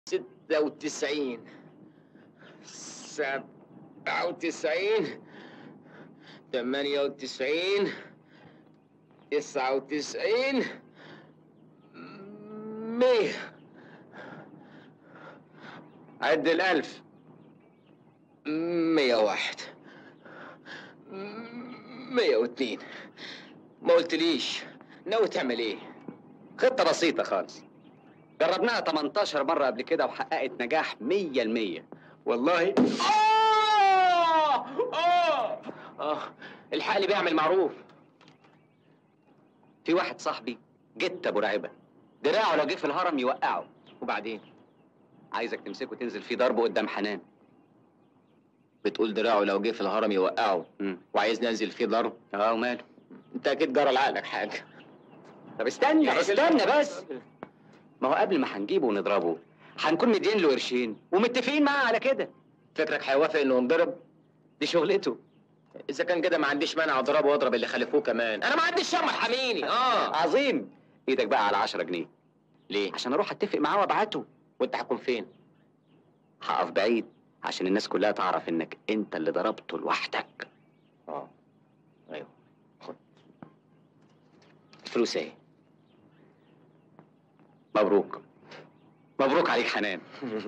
ستة وتسعين سبعة وتسعين ثمانية وتسعين تسعة وتسعين مية عد الألف مية واحد مية واتنين ما قلتليش ناوي تعمل ايه؟ خطة بسيطة خالص جربناها 18 مرة قبل كده وحققت نجاح 100% والله آه آه آه الحق اللي بيعمل معروف في واحد صاحبي جت ابو رعبة دراعه لو جه في الهرم يوقعه وبعدين عايزك تمسكه تنزل فيه ضربه قدام حنان بتقول دراعه لو جه في الهرم يوقعه مم. وعايز ننزل فيه ضرب اه وماله انت اكيد جرى لعقلك حاجه طب استنى يا راجل. استنى بس ما هو قبل ما هنجيبه ونضربه هنكون مدين له قرشين ومتفقين معاه على كده فكرك هيوافق انه ينضرب دي شغلته اذا كان كده ما عنديش مانع اضربه واضرب اللي خلفوه كمان انا ما عنديش شر حميني اه عظيم ايدك بقى على 10 جنيه ليه عشان اروح اتفق معاه وابعته وانت هتكون فين هقف بعيد عشان الناس كلها تعرف انك انت اللي ضربته لوحدك اه ايوه خد الفلوس اهي مبروك مبروك عليك حنان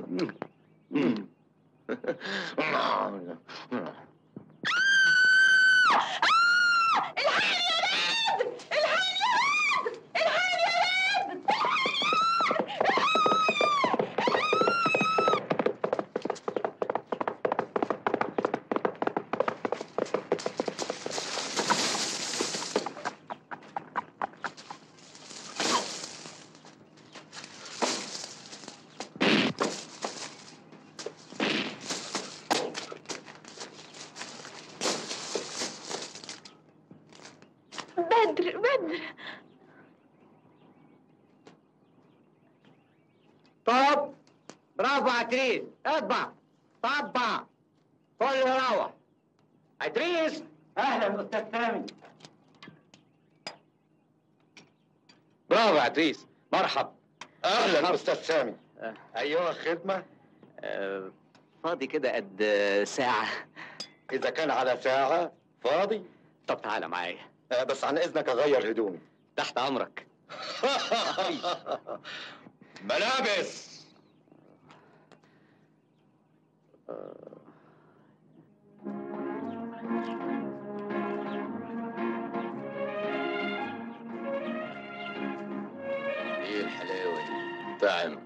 بدر بدر طب برافو عتريس اطبع طبع كل يروح عتريس اهلا استاذ سامي برافو عتريس مرحب اهلا استاذ سامي آه. ايها خدمه آه، فاضي كده قد ساعة اذا كان على ساعه فاضي طب تعالى معايا آه، بس عن اذنك اغير هدومي تحت امرك ملابس ايه الحلاوه دي طعم